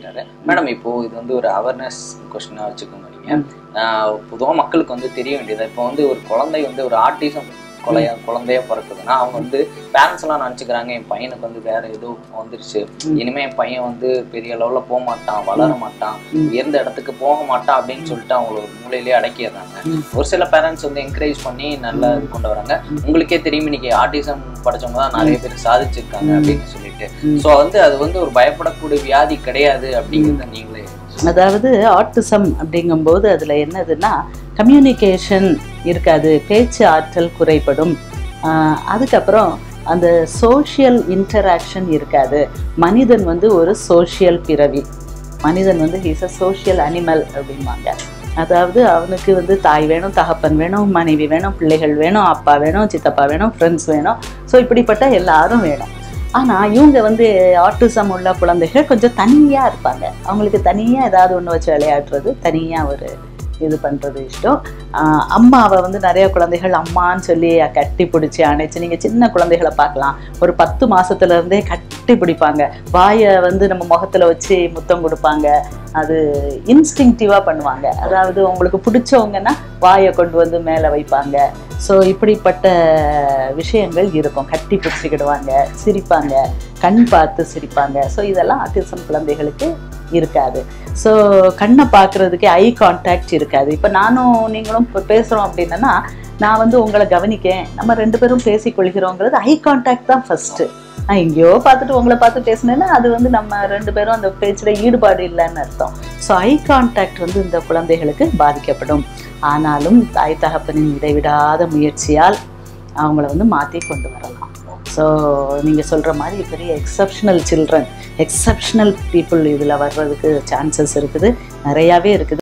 சொல்லிட்டாரு மேடம் இப்போ இது வந்து ஒரு அவேர்னஸ் கொஸ்டினா வச்சுக்கோங்க நீங்க பொதுவாக மக்களுக்கு வந்து தெரிய வேண்டியது இப்போ வந்து ஒரு குழந்தை வந்து ஒரு ஆர்டிசம் கொலையா குழந்தையா பிறக்குதுன்னா அவங்க வந்து பேரண்ட்ஸ் எல்லாம் நினச்சிக்கிறாங்க என் பையனுக்கு வந்து வேற ஏதோ வந்துருச்சு ம். இனிமே என் பையன் வந்து பெரிய லெவலில் போக மாட்டான் வளர மாட்டான் ம். உயர்ந்த இடத்துக்கு போக மாட்டான் அப்படின்னு சொல்லிட்டு அவங்கள ஒரு மூலையிலேயே அடக்கிடுறாங்க ம். ஒரு சில பேரண்ட்ஸ் வந்து என்கரேஜ் பண்ணி நல்லா இது கொண்டு வராங்க ம். உங்களுக்கே தெரியும் இன்னைக்கு ஆர்டிசம் படிச்சவங்க தான் நிறைய பேர் சாதிச்சிருக்காங்க ம். அப்படின்னு சொல்லிட்டு ம். ஸோ வந்து அது வந்து ஒரு பயப்படக்கூடிய வியாதி கிடையாது அப்படிங்கிறத நீங்களே அதாவது ஆட்டிசம் அப்படிங்கும்போது அதில் என்னதுன்னா கம்யூனிகேஷன் இருக்காது பேச்சு ஆற்றல் குறைபடும் ஆஹ் அதுக்கப்புறம் அந்த சோஷியல் இன்டராக்ஷன் இருக்காது மனிதன் வந்து ஒரு சோஷியல் பிறவி மனிதன் வந்து ஹீஸ் அ சோஷியல் அனிமல் அப்படிம்பாங்க அதாவது அவனுக்கு வந்து தாய் வேணும் தகப்பன் வேணும் மனைவி வேணும் பிள்ளைகள் வேணும் அப்பா வேணும் சித்தப்பா வேணும் ஃப்ரெண்ட்ஸ் வேணும் ஸோ இப்படிப்பட்ட எல்லாரும் வேணும் ஆனால் இவங்க வந்து ஆட்டிசம் உள்ள குழந்தைகள் கொஞ்சம் தனியாக இருப்பாங்க அவங்களுக்கு தனியாக ஏதாவது ஒன்று வச்சு விளையாடுறது தனியாக ஒரு இது பண்ணுறது இஷ்டம் ஆஹ் அம்மாவை வந்து நிறைய குழந்தைகள் அம்மான்னு சொல்லி கட்டி பிடிச்சி அணைச்சு நீங்கள் சின்ன குழந்தைகளை பார்க்கலாம் ஒரு பத்து மாசத்துல இருந்தே கட்டி பிடிப்பாங்க வாயை வந்து நம்ம முகத்தில் வச்சு முத்தம் கொடுப்பாங்க அது இன்ஸ்டிங்டிவாக பண்ணுவாங்க அதாவது உங்களுக்கு பிடிச்சவங்கன்னா வாயை கொண்டு வந்து மேலே வைப்பாங்க ஸோ இப்படிப்பட்ட விஷயங்கள் இருக்கும் கட்டி பிடிச்சிக்கிடுவாங்க சிரிப்பாங்க கண் பார்த்து சிரிப்பாங்க ஸோ இதெல்லாம் ஆட்டிசம் குழந்தைகளுக்கு இருக்காது ஸோ கண்ணை பார்க்குறதுக்கு ஐ கான்டாக்ட் இருக்காது இப்போ நானும் நீங்களும் இப்போ பேசுகிறோம் அப்படின்னா நான் வந்து உங்களை கவனிக்கேன் நம்ம ரெண்டு பேரும் பேசிக்கொள்கிறோங்கிறது ஐ கான்டாக்ட் தான் ஃபஸ்ட்டு நான் எங்கேயோ பார்த்துட்டு உங்களை பார்த்து பேசினேன்னா அது வந்து நம்ம ரெண்டு பேரும் அந்த பேச்சில் ஈடுபாடு இல்லைன்னு அர்த்தம் ஸோ ஐ கான்டாக்ட் வந்து இந்த குழந்தைகளுக்கு பாதிக்கப்படும் ஆனாலும் தாய் தகப்பனின் இடைவிடாத முயற்சியால் அவங்கள வந்து மாற்றி கொண்டு வரலாம் ஸோ நீங்கள் சொல்கிற மாதிரி பெரிய எக்ஸப்ஷனல் சில்ட்ரன் எக்ஸப்ஷனல் பீப்புள் இதில் வர்றதுக்கு சான்சஸ் இருக்குது நிறையாவே இருக்குது